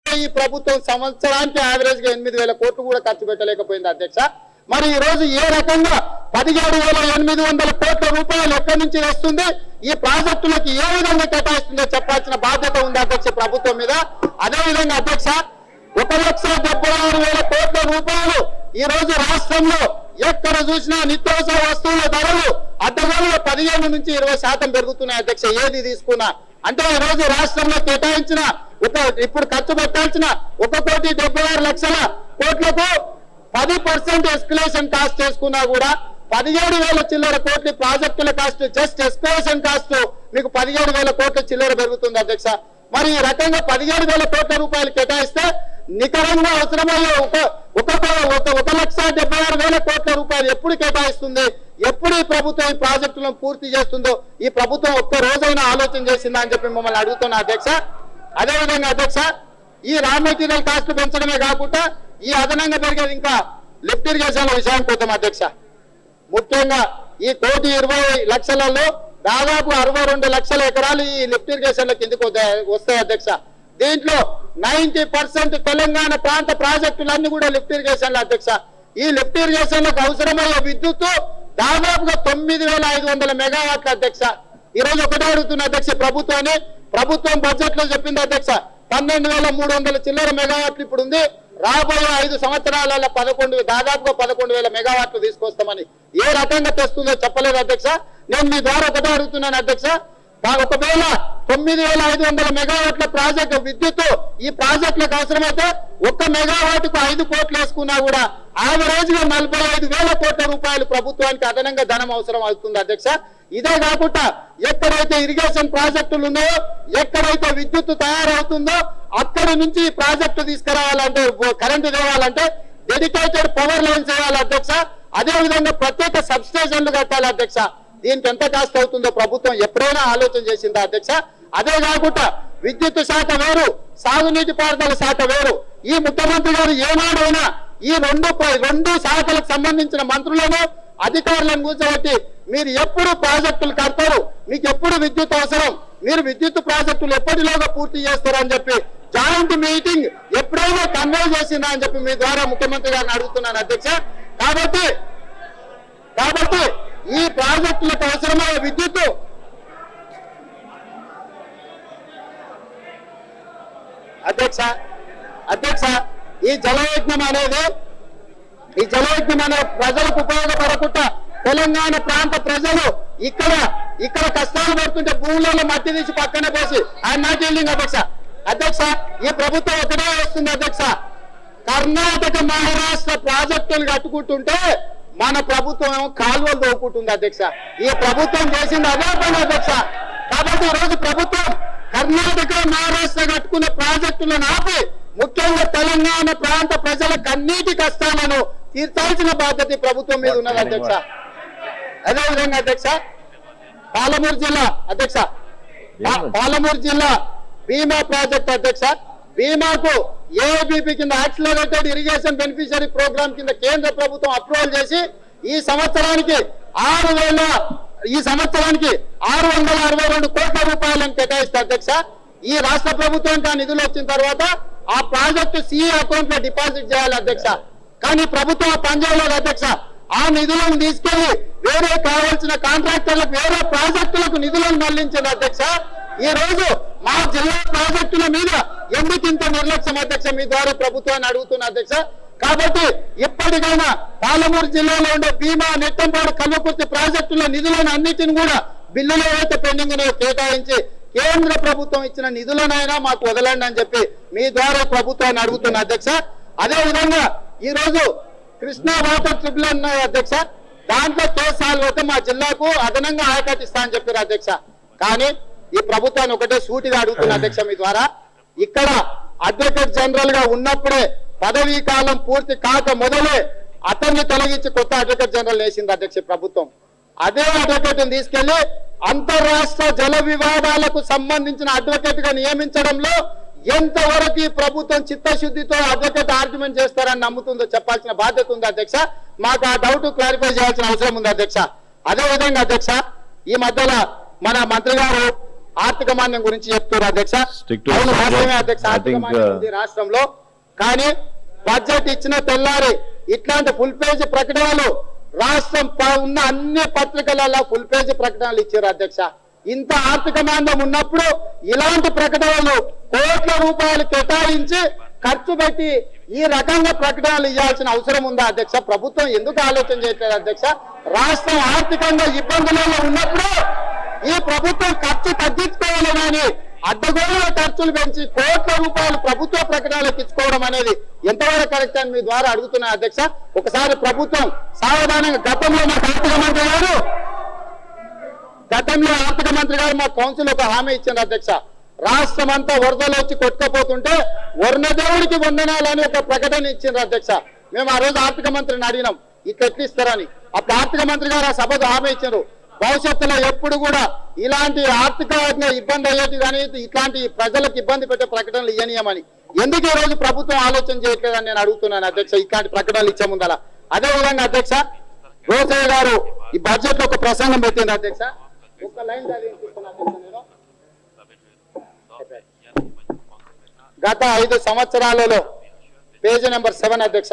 ఈ ప్రభుత్వం సంవత్సరానికి యావరేజ్ గా ఎనిమిది వేల కోట్లు కూడా ఖర్చు పెట్టలేకపోయింది అధ్యక్ష మరి ఈ రోజు ఏ రకంగా పదిహేడు వేల ఎనిమిది వందల కోట్ల రూపాయలు ఎక్కడి నుంచి వస్తుంది ఈ ప్రాజెక్టులకు ఏ విధంగా కేటాయిస్తుందో చెప్పాల్సిన బాధ్యత ఉంది అధ్యక్ష ప్రభుత్వం మీద అదే విధంగా అధ్యక్ష ఒక లక్ష డెబ్బై ఆరు వేల కోట్ల రూపాయలు ఈ రోజు రాష్ట్రంలో ఎక్కడ చూసినా నిత్యావసర వస్తువుల ధరలు అడ్డగోలుగా పదిహేను నుంచి ఇరవై శాతం పెరుగుతున్నాయి అధ్యక్ష ఏది తీసుకున్నా అంటే ఈ రోజు రాష్ట్రంలో కేటాయించిన ఒక ఇప్పుడు ఖర్చు పెట్టాల్సిన ఒక కోటి డెబ్బై ఆరు లక్షల కోట్లకు పది పర్సెంట్ ఎస్కలేషన్ కాస్ట్ చేసుకున్నా కూడా పదిహేడు వేల చిల్లర కోట్ల ప్రాజెక్టుల కాస్ట్ జస్ట్ ఎస్కలేషన్ కాస్ట్ మీకు పదిహేడు వేల కోట్ల చిల్లర పెరుగుతుంది అధ్యక్ష మరి ఈ రకంగా పదిహేడు వేల కోట్ల రూపాయలు కేటాయిస్తే నికరంగా అవసరమయ్యే ఒక ఒక ఒక ఒక లక్ష డెబ్బై ఆరు వేల కోట్ల రూపాయలు ఎప్పుడు కేటాయిస్తుంది ఎప్పుడు ఈ ప్రభుత్వం ఈ ప్రాజెక్టులను పూర్తి చేస్తుందో ఈ ప్రభుత్వం ఒక్క రోజైనా ఆలోచన చేసిందా అని చెప్పి మమ్మల్ని అడుగుతున్నా అధ్యక్ష అదేవిధంగా అధ్యక్ష ఈ రా మెటీరియల్ కాస్ట్ పెంచడమే కాకుండా ఈ అదనంగా పెరిగేది ఇంకా లిఫ్ట్ ఇరిగేషన్ విషయానికి పోతాం అధ్యక్ష ముఖ్యంగా ఈ కోటి ఇరవై లక్షలలో దాదాపు అరవై రెండు లక్షల ఎకరాలు ఈ లిఫ్ట్ ఇరిగేషన్ల కిందకు వద్ద- వస్తాయి అధ్యక్ష దీంట్లో నైన్టీ పర్సెంట్ తెలంగాణ ప్రాంత ప్రాజెక్టులన్నీ కూడా లిఫ్ట్ ఇరిగేషన్ల అధ్యక్ష ఈ లిఫ్ట్ ఇరిగేషన్లకు అవసరమయ్యే విద్యుత్తు దాదాపుగా తొమ్మిది వేల ఐదు వందల మెగావాట్ల అధ్యక్ష ఈ రోజు ఒకటే అడుగుతున్న అధ్యక్ష ప్రభుత్వాన్ని ప్రభుత్వం బడ్జెట్ లో చెప్పింది అధ్యక్ష పన్నెండు వేల మూడు వందల చిల్లర మెగావాట్లు ఇప్పుడు ఉంది రాబోయే ఐదు సంవత్సరాలలో పదకొండు దాదాపుగా పదకొండు వేల మెగావాట్లు తీసుకొస్తామని ఏ రకంగా తెస్తుందో చెప్పలేదు అధ్యక్ష నేను మీ ద్వారా ఒకటే అడుగుతున్నాను అధ్యక్ష బా- ఒకవేళ తొమ్మిది వేల ఐదు వందల మెగావాట్ల ప్రాజెక్ట్ విద్యుత్ ఈ ప్రాజెక్టులకు అవసరమైతే ఒక్క మెగావాట్కు ఐదు కోట్లు వేసుకున్నా కూడా యావరేజ్ గా నలభై ఐదు వేల కోట్ల రూపాయలు ప్రభుత్వానికి అదనంగా ధనం అవసరం అవుతుంది అధ్యక్ష ఇదే కాకుండా ఎక్కడైతే ఇరిగేషన్ ప్రాజెక్టులు ఉన్నాయో ఎక్కడైతే విద్యుత్ తయారవుతుందో అక్కడి నుంచి ఈ ప్రాజెక్టు తీసుకురావాలంటే కరెంటు తేవాలంటే డెడికేటెడ్ పవర్ లైన్స్ వేయాలి అధ్యక్ష అదే విధంగా ప్రత్యేక సబ్ స్టేషన్లు కట్టాలి అధ్యక్ష దీనికి ఎంత కాస్ట్ అవుతుందో ప్రభుత్వం ఎప్పుడైనా ఆలోచన చేసిందా అధ్యక్ష అదే కాకుండా విద్యుత్ శాఖ వేరు సాగునీటి పారుదల శాఖ వేరు ఈ ముఖ్యమంత్రి గారు ఏనాడైనా ఈ రెండు ప్ర- రెండు శాఖలకు సంబంధించిన మంత్రులను అధికారులను కూర్చోబెట్టి మీరు ఎప్పుడు ప్రాజెక్టులు కడతారు మీకు ఎప్పుడు విద్యుత్ అవసరం మీరు విద్యుత్ ప్రాజెక్టులు ఎప్పటిలోగా పూర్తి చేస్తారు అని చెప్పి జాయింట్ మీటింగ్ ఎప్పుడైనా కన్వే చేసిందా అని చెప్పి మీ ద్వారా ముఖ్యమంత్రి గారిని అడుగుతున్నాను అధ్యక్ష కాబట్టి కాబట్టి ఈ ప్రాజెక్టులకు అవసరమైన విద్యుత్ అధ్యక్ష అధ్యక్ష ఈ జలయజ్ఞం అనేది ఈ జలయజ్ఞం అనే ప్రజలకు ఉపయోగపడకుండా తెలంగాణ ప్రాంత ప్రజలు ఇక్కడ ఇక్కడ కష్టాలు పడుతుంటే భూములలో మట్టి తీసి పక్కన పోసి ఆయన నాట్ యీల్డింగ్ అధ్యక్ష అధ్యక్ష ఈ ప్రభుత్వం ఒకటే వస్తుంది అధ్యక్ష కర్ణాటక మహారాష్ట్ర ప్రాజెక్టులు కట్టుకుంటుంటే మన ప్రభుత్వం ఏమో కాలువలు దోకుంటుంది అధ్యక్ష ఈ ప్రభుత్వం చేసింది అదే పని అధ్యక్ష కాబట్టి ఈ రోజు ప్రభుత్వం కర్ణాటక మహారాష్ట్ర కట్టుకున్న ప్రాజెక్టులను ఆపి ముఖ్యంగా తెలంగాణ ప్రాంత ప్రజల కన్నీటి కష్టాలను తీర్చాల్సిన బాధ్యత ఈ ప్రభుత్వం మీద ఉన్నది అధ్యక్ష అదే విధంగా అధ్యక్ష పాలమూరు జిల్లా అధ్యక్ష పా- పాలమూరు జిల్లా బీమా ప్రాజెక్ట్ అధ్యక్ష బీమాకు ఏఐబిపి కింద యాక్సిలరేటెడ్ ఇరిగేషన్ బెనిఫిషియరీ ప్రోగ్రామ్ కింద కేంద్ర ప్రభుత్వం అప్రూవల్ చేసి ఈ సంవత్సరానికి ఆరు వేల ఈ సంవత్సరానికి ఆరు వందల అరవై రెండు కోట్ల రూపాయలను కేటాయిస్తారు అధ్యక్ష ఈ రాష్ట్ర ప్రభుత్వానికి ఆ నిధులు వచ్చిన తర్వాత ఆ ప్రాజెక్టు సిఏ అకౌంట్ లో డిపాజిట్ చేయాలి అధ్యక్ష కానీ ప్రభుత్వం ఆ పని చేయలేదు అధ్యక్ష ఆ నిధులను తీసుకెళ్లి వేరే కావాల్సిన కాంట్రాక్టర్లకు వేరే ప్రాజెక్టులకు నిధులను మళ్లించింది అధ్యక్ష ఈ రోజు మా జిల్లా ప్రాజెక్టుల మీద ఎందుకు ఇంత నిర్లక్ష్యం అధ్యక్ష మీ ద్వారా ప్రభుత్వాన్ని అడుగుతున్న అధ్యక్ష కాబట్టి ఇప్పటికైనా పాలమూరు జిల్లాలో ఉండే భీమా నెట్టంపాడు కల్వకుర్తి ప్రాజెక్టుల నిధులను అన్నిటిని కూడా బిల్లులో అయితే పెండింగ్ ఉన్నాయో కేటాయించి కేంద్ర ప్రభుత్వం ఇచ్చిన నిధులనైనా మాకు వదలండి అని చెప్పి మీ ద్వారా ప్రభుత్వాన్ని అడుగుతున్న అధ్యక్ష అదే విధంగా ఈ రోజు కృష్ణా వాటర్ ట్రిబ్యుల్ ఉన్నాయి అధ్యక్ష దాంట్లో కేసాలు అయితే మా జిల్లాకు అదనంగా ఆయకట్టిస్తా అని చెప్పారు అధ్యక్ష కానీ ఈ ప్రభుత్వాన్ని ఒకటే సూటిగా అడుగుతున్న అధ్యక్ష మీ ద్వారా ఇక్కడ అడ్వకేట్ జనరల్ గా ఉన్నప్పుడే పదవీ కాలం పూర్తి కాక మొదలే అతన్ని తొలగించి కొత్త అడ్వకేట్ జనరల్ వేసింది అధ్యక్ష ప్రభుత్వం అదే అడ్వకేట్ తీసుకెళ్లి అంతరాష్ట్ర జల వివాదాలకు సంబంధించిన అడ్వకేట్ గా నియమించడంలో ఎంతవరకు ఈ ప్రభుత్వం చిత్తశుద్ధితో అడ్వకేట్ ఆర్గ్యుమెంట్ చేస్తారని నమ్ముతుందో చెప్పాల్సిన బాధ్యత ఉంది అధ్యక్ష మాకు ఆ డౌట్ క్లారిఫై చేయాల్సిన అవసరం ఉంది అధ్యక్ష అదే విధంగా అధ్యక్ష ఈ మధ్యలో మన మంత్రి గారు ఆర్థిక మాన్యం గురించి చెప్తున్నారు అధ్యక్ష Stick to అవును the subject. వాస్తవమే అధ్యక్ష I ఆర్థిక think, మాన్యం uh, ఉంది రాష్ట్రంలో కానీ బడ్జెట్ ఇచ్చిన తెల్లారి ఇట్లాంటి ఫుల్ పేజీ ప్రకటనలు రాష్ట్రం ప- ఉన్న అన్ని పత్రికలలో ఫుల్ పేజీ ప్రకటనలు ఇచ్చారు అధ్యక్ష ఇంత ఆర్థిక మాంద్యం ఉన్నప్పుడు ఇలాంటి ప్రకటనలు కోట్ల రూపాయలు కేటాయించి ఖర్చు పెట్టి ఈ రకంగా ప్రకటనలు ఇవ్వాల్సిన అవసరం ఉందా అధ్యక్ష ప్రభుత్వం ఎందుకు ఆలోచన చేయట్లేదు అధ్యక్ష రాష్ట్రం ఆర్థికంగా ఇబ్బందులలో ఉన్నప్పుడు ఈ ప్రభుత్వం ఖర్చు తగ్గించుకోవాలి కానీ అడ్డగోలుగా ఖర్చులు పెంచి కోట్ల రూపాయలు ప్రభుత్వ ప్రకటనలకు ఇచ్చుకోవడం అనేది ఎంతవరకు కరెక్ట్ అని మీ ద్వారా అడుగుతున్నా అధ్యక్ష ఒకసారి ప్రభుత్వం సావధానంగా గతంలో మా ఆర్థిక మంత్రి గారు గతంలో ఆర్థిక మంత్రి గారు మా కౌన్సిల్ ఒక హామీ ఇచ్చింది అధ్యక్ష రాష్ట్రం అంతా వరదలు వచ్చి కొట్టుకపోతుంటే వరుణదేవుడికి వందనాలని ఒక ప్రకటన ఇచ్చిండ్రు అధ్యక్ష మేము ఆ రోజు ఆర్థిక మంత్రిని అడిగినాం ఇట్లా ఎట్లా ఇస్తారని అప్పుడు ఆర్థిక మంత్రి గారు ఆ సభకు హామీ ఇచ్చారు భవిష్యత్తులో ఎప్పుడు కూడా ఇలాంటి ఆర్థికంగా ఇబ్బంది అయ్యేది కానీ ఇట్లాంటి ప్రజలకు ఇబ్బంది పెట్టే ప్రకటనలు ఇవ్వనీయమని ఎందుకు ఈ రోజు ప్రభుత్వం ఆలోచన చేయట్లేదని నేను అడుగుతున్నాను అధ్యక్ష ఇట్లాంటి ప్రకటనలు ఇచ్చే ముందల అదే విధంగా అధ్యక్ష రోసయ్య గారు ఈ బడ్జెట్ లో ఒక ప్రసంగం పెట్టింది అధ్యక్ష ఒక లైన్ చదివి వినిపిస్తున్నా అధ్యక్ష నేను. గత ఐదు సంవత్సరాలలో పేజీ నెంబర్ సెవెన్ అధ్యక్ష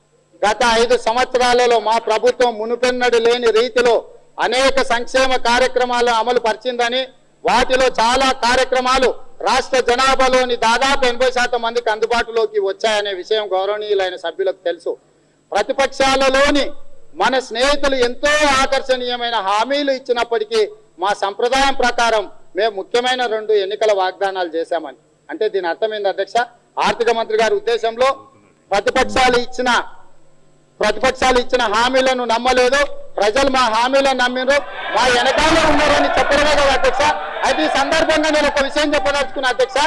గత ఐదు సంవత్సరాలలో మా ప్రభుత్వం మునుపెన్నడు లేని రీతిలో అనేక సంక్షేమ కార్యక్రమాలను అమలు పరిచిందని వాటిలో చాలా కార్యక్రమాలు రాష్ట్ర జనాభాలోని దాదాపు ఎనభై శాతం మందికి అందుబాటులోకి వచ్చాయనే విషయం గౌరవనీయులైన సభ్యులకు తెలుసు ప్రతిపక్షాలలోని మన స్నేహితులు ఎంతో ఆకర్షణీయమైన హామీలు ఇచ్చినప్పటికీ మా సంప్రదాయం ప్రకారం మేము ముఖ్యమైన రెండు ఎన్నికల వాగ్దానాలు చేశామని అంటే దీని అర్థం ఏంది అధ్యక్ష ఆర్థిక మంత్రి గారి ఉద్దేశంలో ప్రతిపక్షాలు ఇచ్చిన ప్రతిపక్షాలు ఇచ్చిన హామీలను నమ్మలేదు ప్రజలు మా హామీలను నమ్మిరు మా వెనకాల ఉన్నారని చెప్పడమే కదా అధ్యక్ష అయితే ఈ సందర్భంగా నేను ఒక విషయం చెప్పదలుచుకున్నా అధ్యక్ష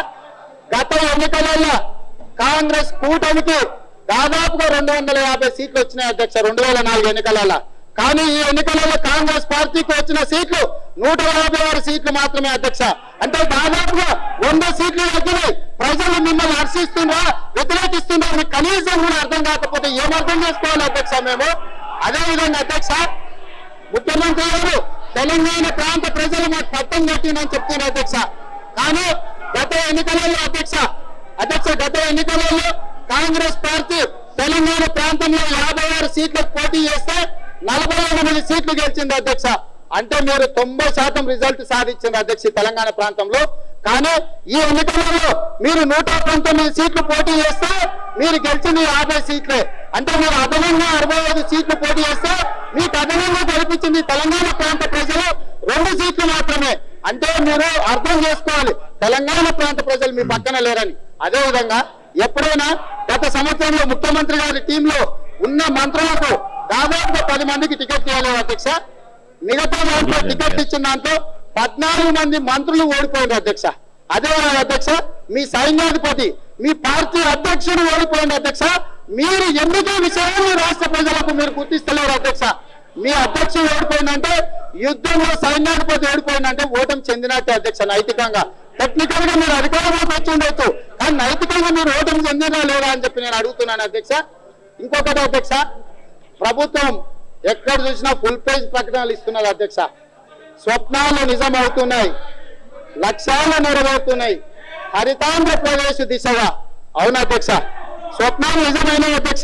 గత ఎన్నికలలో కాంగ్రెస్ కూటమికి దాదాపుగా రెండు వందల యాభై సీట్లు వచ్చినాయి అధ్యక్ష రెండు వేల నాలుగు ఎన్నికలలో కానీ ఈ ఎన్నికలలో కాంగ్రెస్ పార్టీకి వచ్చిన సీట్లు నూట యాభై ఆరు సీట్లు మాత్రమే అధ్యక్ష అంటే దాదాపుగా వంద సీట్లు తగ్గినాయి ప్రజలు మిమ్మల్ని హర్షిస్తుండ్రా వ్యతిరేకిస్తుండ్రా మీకు కనీసం కూడా అర్థం కాకపోతే ఏం అర్థం చేసుకోవాలి అధ్యక్ష మేము అదే విధంగా అధ్యక్ష ముఖ్యమంత్రి గారు తెలంగాణ ప్రాంత ప్రజలు మాకు పట్టం కట్టిందని చెప్తున్నారు అధ్యక్ష కానీ గత ఎన్నికలలో అధ్యక్ష అధ్యక్ష గత ఎన్నికలలో కాంగ్రెస్ పార్టీ తెలంగాణ ప్రాంతంలో యాభై ఆరు సీట్లకు పోటీ చేస్తే నలభై ఎనిమిది సీట్లు గెలిచింది అధ్యక్ష అంటే మీరు తొంభై శాతం రిజల్ట్ సాధించింది అధ్యక్ష ఈ తెలంగాణ ప్రాంతంలో కానీ ఈ ఎన్నికలలో మీరు నూట పంతొమ్మిది సీట్లు పోటీ చేస్తే మీరు గెలిచింది యాభై సీట్లే అంటే మీరు అదనంగా అరవై ఐదు సీట్లు పోటీ చేస్తే మీకు అదనంగా గెలిపించింది తెలంగాణ ప్రాంత ప్రజలు రెండు సీట్లు మాత్రమే అంటే మీరు అర్థం చేసుకోవాలి తెలంగాణ ప్రాంత ప్రజలు మీ పక్కన లేరని అదే విధంగా ఎప్పుడైనా గత సంవత్సరంలో ముఖ్యమంత్రి గారి టీంలో ఉన్న మంత్రులకు దాదాపుగా పది మందికి టికెట్ ఇవ్వలేదు అధ్యక్ష మిగతా దాంట్లో టికెట్ ఇచ్చిన దాంట్లో పద్నాలుగు మంది మంత్రులు ఓడిపోయారు అధ్యక్ష అదే అధ్యక్ష మీ సైన్యాధిపతి మీ పార్టీ అధ్యక్షుడు ఓడిపోయింది అధ్యక్ష మీరు ఎందుకు ఈ విషయాన్ని రాష్ట్ర ప్రజలకు మీరు గుర్తిస్తలేరు అధ్యక్ష మీ అధ్యక్షుడు ఓడిపోయిందంటే యుద్ధంలో సైన్యాధిపతి ఓడిపోయిందంటే ఓటమి చెందినట్టే అధ్యక్ష నైతికంగా టెక్నికల్ గా మీరు అధికారంలోకి వచ్చి ఉండొచ్చు కానీ నైతికంగా మీరు ఓటమి చెందినా లేదా అని చెప్పి నేను అడుగుతున్నాను అధ్యక్ష ఇంకొకటి అధ్యక్ష ప్రభుత్వం ఎక్కడ చూసినా ఫుల్ పేజ్ ప్రకటనలు ఇస్తున్నది అధ్యక్ష స్వప్నాలు నిజం అవుతున్నాయి లక్ష్యాలు నెరవేరుతున్నాయి హరితాంధ్రప్రదేశ్ దిశగా అవును అధ్యక్ష స్వప్నాలు నిజమైన అధ్యక్ష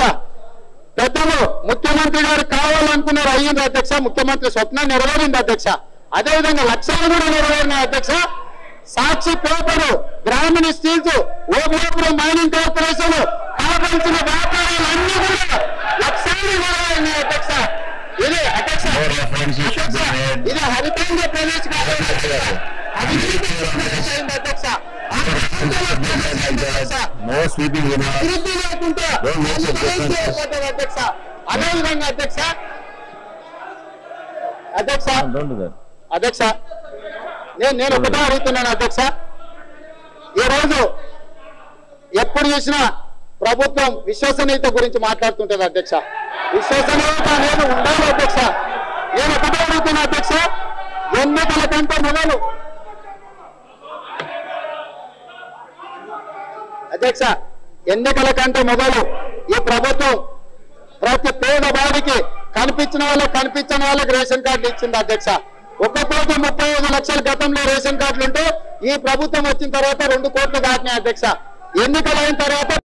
పెద్దలు ముఖ్యమంత్రి గారు కావాలనుకున్నారు అయ్యింది అధ్యక్ష ముఖ్యమంత్రి స్వప్నం నెరవేరింది అధ్యక్ష అదేవిధంగా లక్ష్యాలు కూడా నెరవేరినాయి అధ్యక్ష సాక్షి పేపరు గ్రామీణ స్టీల్స్ ఓబులాపురం మైనింగ్ కార్పొరేషన్ కావాల్సిన వ్యాపారాలు అన్ని కూడా లక్ష్యాలు నెరవేరినాయి అధ్యక్ష ఇది అధ్యక్ష No references should be అధ్యక్ష, made. ఇది హరితాంధ్ర ప్రదేశ్ కాదు అధ్యక్ష. అవినీతి ప్రదేశ్ అయింది అధ్యక్ష హరితాంధ్ర ప్రదేశ్ అయింది అధ్యక్ష. No sweeping remarks. అభివృద్ధి లేకుంటే Don't make అన్ని such సమస్యలు statements. ఏర్పడతాయి అధ్యక్ష అదే విధంగా అధ్యక్ష అధ్యక్ష Don't do that. అధ్యక్ష నేను నేను ఒకటే అడుగుతున్నాను అధ్యక్ష ఈ రోజు ఎప్పుడు చూసినా ప్రభుత్వం విశ్వసనీయత గురించి మాట్లాడుతుంటది అధ్యక్ష విశ్వసనీయత అనేది ఉండాలి అధ్యక్ష నేను ఒకటే అడుగుతున్నా అధ్యక్ష ఎన్నికల కంటే మొదలు అధ్యక్ష ఎన్నికల కంటే మొదలు ఈ ప్రభుత్వం ప్రతి పేదవాడికి కనిపించిన వాళ్ళకి కనిపించిన వాళ్ళకి రేషన్ కార్డులు ఇచ్చింది అధ్యక్ష ఒక కోటి ముప్పై ఐదు లక్షల గతంలో రేషన్ కార్డులు ఉంటే ఈ ప్రభుత్వం వచ్చిన తర్వాత రెండు కోట్లు దాటినాయి అధ్యక్ష ఎన్నికలైన తర్వాత